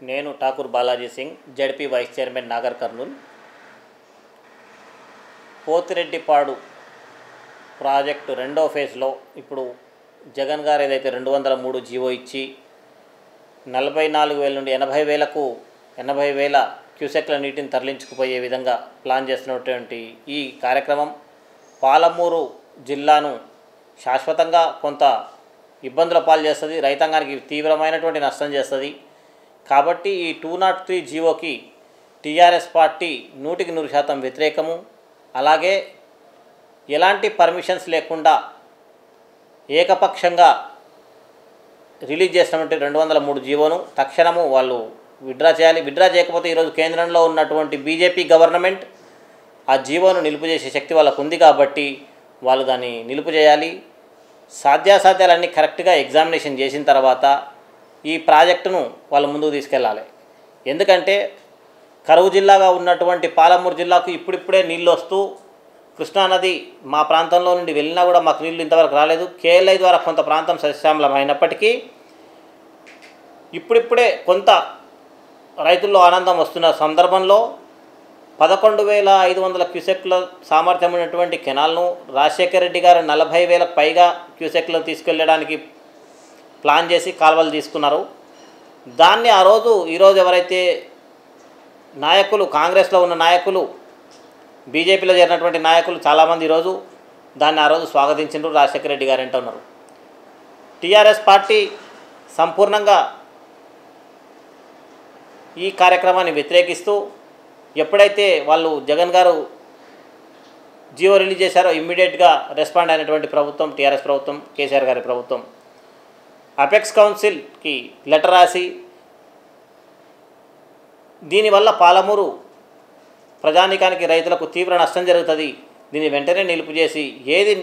నేను Thakur Balaji Singh ZP vice chairman Nagar Kurnool Pothireddypadu project రెండో ఫేజ్లో ఇప్పుడు జగన్ గారు ఏదైతే రెండు వందల మూడు జీవో ఇచ్చి నలభై నాలుగు వేల నుండి ఎనభై వేలకు ఎనభై వేల క్యూసెక్ల నీటిని తరలించుకుపోయే విధంగా ప్లాన్ చేస్తున్నటువంటి ఈ కార్యక్రమం పాలమూరు జిల్లాను శాశ్వతంగా కొంత ఇబ్బందుల పాలు చేస్తుంది రైతాంగానికి తీవ్రమైనటువంటి నష్టం చేస్తుంది కాబట్టి ఈ టూ నాట్ త్రీ జీవోకి టీఆర్ఎస్ పార్టీ నూటికి నూరు శాతం వ్యతిరేకము అలాగే ఎలాంటి పర్మిషన్స్ లేకుండా ఏకపక్షంగా రిలీజ్ చేసినటువంటి రెండు వందల మూడు జీవోను తక్షణము వాళ్ళు విడ్రా చేయాలి విడ్రా చేయకపోతే ఈరోజు కేంద్రంలో ఉన్నటువంటి బీజేపీ గవర్నమెంట్ ఆ జీవోను నిలుపు చేసే శక్తి వాళ్ళకు ఉంది కాబట్టి వాళ్ళు దాన్ని నిలుపు చేయాలి సాధ్యాసాధ్యాలన్నీ కరెక్ట్గా ఎగ్జామినేషన్ చేసిన తర్వాత ఈ ప్రాజెక్టును వాళ్ళు ముందుకు తీసుకెళ్ళాలి ఎందుకంటే కరువు జిల్లాగా ఉన్నటువంటి పాలమూరు జిల్లాకు ఇప్పుడిప్పుడే నీళ్ళు వస్తూ కృష్ణానది మా ప్రాంతంలో నుండి వెళ్ళినా కూడా మాకు నీళ్ళు ఇంతవరకు రాలేదు కేఎల్ఐ ద్వారా కొంత ప్రాంతం సస్యశ్యామలం అయినప్పటికీ ఇప్పుడిప్పుడే కొంత రైతుల్లో ఆనందం వస్తున్న సందర్భంలో పదకొండు వేల ఐదు వందల క్యూసెక్ల సామర్థ్యం ఉన్నటువంటి కెనాల్ను రాజశేఖర రెడ్డి గారు నలభై వేలకు పైగా క్యూసెక్లను తీసుకెళ్ళడానికి ప్లాన్ చేసి కాలువలు తీసుకున్నారు దాన్ని ఆ రోజు ఈరోజు ఎవరైతే నాయకులు కాంగ్రెస్లో ఉన్న నాయకులు బీజేపీలో చేరినటువంటి నాయకులు చాలామంది ఈరోజు దాన్ని ఆ రోజు స్వాగతించారు రాజశేఖర రెడ్డి గారు అంటున్నారు టీఆర్ఎస్ పార్టీ సంపూర్ణంగా ఈ కార్యక్రమాన్ని వ్యతిరేకిస్తూ ఎప్పుడైతే వాళ్ళు జగన్ గారు జియో రిలీజ్ చేశారో ఇమ్మీడియట్గా రెస్పాండ్ అయినటువంటి ప్రభుత్వం టీఆర్ఎస్ ప్రభుత్వం కేసీఆర్ గారి ప్రభుత్వం అపెక్స్ కౌన్సిల్కి లెటర్ రాసి దీనివల్ల పాలమూరు ప్రజానికానికి రైతులకు తీవ్ర నష్టం జరుగుతుంది దీన్ని వెంటనే నిలుపు చేసి ఏది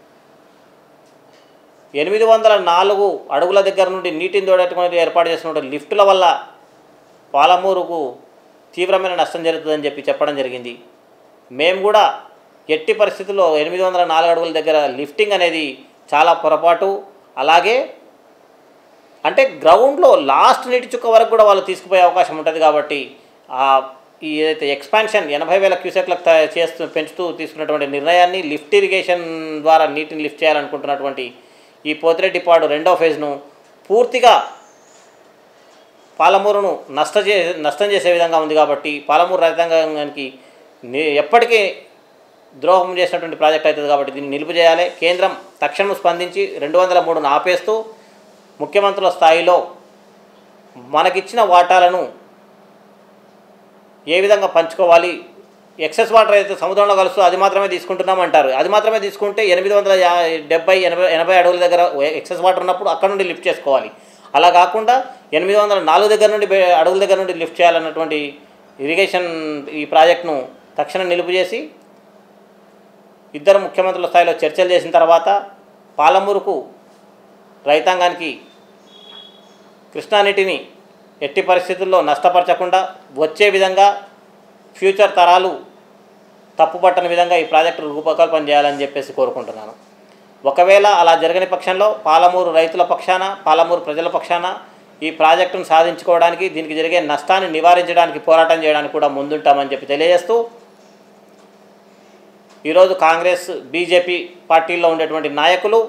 ఎనిమిది వందల నాలుగు అడుగుల దగ్గర నుండి నీటిని తోడేటువంటి ఏర్పాటు చేసినటువంటి లిఫ్టుల వల్ల పాలమూరుకు తీవ్రమైన నష్టం జరుగుతుందని చెప్పి చెప్పడం జరిగింది మేము కూడా ఎట్టి పరిస్థితుల్లో ఎనిమిది వందల నాలుగు అడుగుల దగ్గర లిఫ్టింగ్ అనేది చాలా పొరపాటు అలాగే అంటే గ్రౌండ్లో లాస్ట్ నీటి చుక్క వరకు కూడా వాళ్ళు తీసుకుపోయే అవకాశం ఉంటుంది కాబట్టి ఆ ఈ ఏదైతే ఎక్స్పాన్షన్ ఎనభై వేల క్యూసెక్లకు త- చేస్తూ పెంచుతూ తీసుకున్నటువంటి నిర్ణయాన్ని లిఫ్ట్ ఇరిగేషన్ ద్వారా నీటిని లిఫ్ట్ చేయాలనుకుంటున్నటువంటి ఈ పోతిరెడ్డిపాడు రెండో ఫేజ్ను పూర్తిగా పాలమూరును నష్ట చే నష్టం చేసే విధంగా ఉంది కాబట్టి పాలమూరు రైతాంగానికి ని- ఎప్పటికీ ద్రోహం చేసినటువంటి ప్రాజెక్ట్ అవుతుంది కాబట్టి దీన్ని నిలుపు చేయాలి కేంద్రం తక్షణం స్పందించి రెండు వందల మూడును ఆపేస్తూ ముఖ్యమంత్రుల స్థాయిలో మనకిచ్చిన వాటాలను ఏ విధంగా పంచుకోవాలి ఎక్సెస్ వాటర్ అయితే సముద్రంలో కలుస్తూ అది మాత్రమే తీసుకుంటున్నాం అంటారు అది మాత్రమే తీసుకుంటే ఎనిమిది వందల యా డెబ్బై ఎనభై ఎనభై అడుగుల దగ్గర ఎక్సెస్ వాటర్ ఉన్నప్పుడు అక్కడ నుండి లిఫ్ట్ చేసుకోవాలి అలా కాకుండా ఎనిమిది వందల నాలుగు దగ్గర నుండి బే- అడుగుల దగ్గర నుండి లిఫ్ట్ చేయాలన్నటువంటి ఇరిగేషన్ ఈ ప్రాజెక్టును తక్షణం నిలుపు చేసి ఇద్దరు ముఖ్యమంత్రుల స్థాయిలో చర్చలు చేసిన తర్వాత పాలమూరుకు రైతాంగానికి కృష్ణానీటిని ఎట్టి పరిస్థితుల్లో నష్టపరచకుండా వచ్చే విధంగా ఫ్యూచర్ తరాలు తప్పుపట్టని విధంగా ఈ ప్రాజెక్టు రూపకల్పన చేయాలని చెప్పేసి కోరుకుంటున్నాను ఒకవేళ అలా జరగని పక్షంలో పాలమూరు రైతుల పక్షాన పాలమూరు ప్రజల పక్షాన ఈ ప్రాజెక్టును సాధించుకోవడానికి దీనికి జరిగే నష్టాన్ని నివారించడానికి పోరాటం చేయడానికి కూడా ముందుంటామని చెప్పి తెలియజేస్తూ ఈరోజు కాంగ్రెస్ బీజేపీ పార్టీల్లో ఉండేటువంటి నాయకులు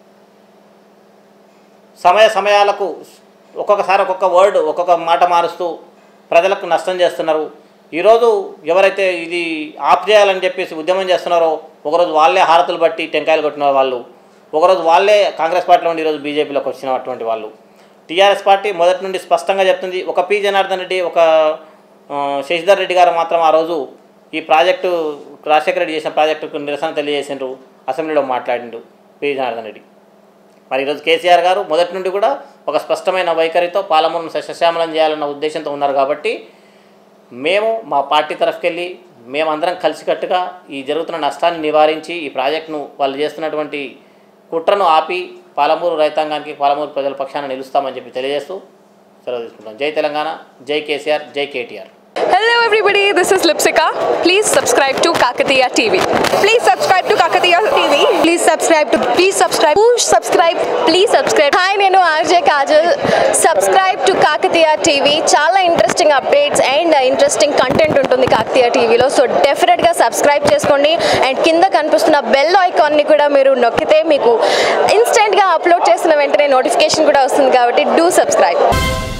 సమయ సమయాలకు ఒక్కొక్కసారి ఒక్కొక్క వర్డ్ ఒక్కొక్క మాట మారుస్తూ ప్రజలకు నష్టం చేస్తున్నారు ఈరోజు ఎవరైతే ఇది ఆప్ చేయాలని చెప్పేసి ఉద్యమం చేస్తున్నారో ఒకరోజు వాళ్ళే హారతులు బట్టి టెంకాయలు కొట్టిన వాళ్ళు ఒకరోజు వాళ్ళే కాంగ్రెస్ పార్టీలో ఉండి ఈరోజు బీజేపీలోకి వచ్చినటువంటి వాళ్ళు టీఆర్ఎస్ పార్టీ మొదటి నుండి స్పష్టంగా చెప్తుంది ఒక పి జనార్దన్ రెడ్డి ఒక ఆ, శశిధర్ రెడ్డి గారు మాత్రం ఆ రోజు ఈ ప్రాజెక్టు రాజశేఖర రెడ్డి చేసిన ప్రాజెక్టుకు నిరసన తెలియజేసిండ్రు అసెంబ్లీలో మాట్లాడిండు పి జనార్దన్ రెడ్డి మరి ఈరోజు కేసీఆర్ గారు మొదటి నుండి కూడా ఒక స్పష్టమైన వైఖరితో పాలమూరును సస్యశ్యామలం చేయాలన్న ఉద్దేశంతో ఉన్నారు కాబట్టి మేము మా పార్టీ తరఫుకెళ్ళి మేమందరం కలిసికట్టుగా ఈ జరుగుతున్న నష్టాన్ని నివారించి ఈ ప్రాజెక్టును వాళ్ళు చేస్తున్నటువంటి కుట్రను ఆపి పాలమూరు రైతాంగానికి పాలమూరు ప్రజల పక్షాన నిలుస్తామని చెప్పి తెలియజేస్తూ సెలవు తీసుకుంటాం జై తెలంగాణ జై కేసీఆర్ జై KTR Hello everybody, this is Lipsika. Please subscribe to Kakatiya TV. Please subscribe to Kakatiya TV. Please subscribe to please subscribe subscribe please subscribe hi నేను RJ Kajal subscribe to Kakatiya TV చాలా interesting updates and interesting content ఉంటుంది కాకతీయ టీవీలో so డెఫినెట్గా subscribe చేసుకోండి and కింద కనిపిస్తున్న bell ఐకాన్ని కూడా మీరు నొక్కితే మీకు ఇన్స్టెంట్గా అప్లోడ్ చేసిన వెంటనే నోటిఫికేషన్ కూడా వస్తుంది కాబట్టి డూ సబ్స్క్రైబ్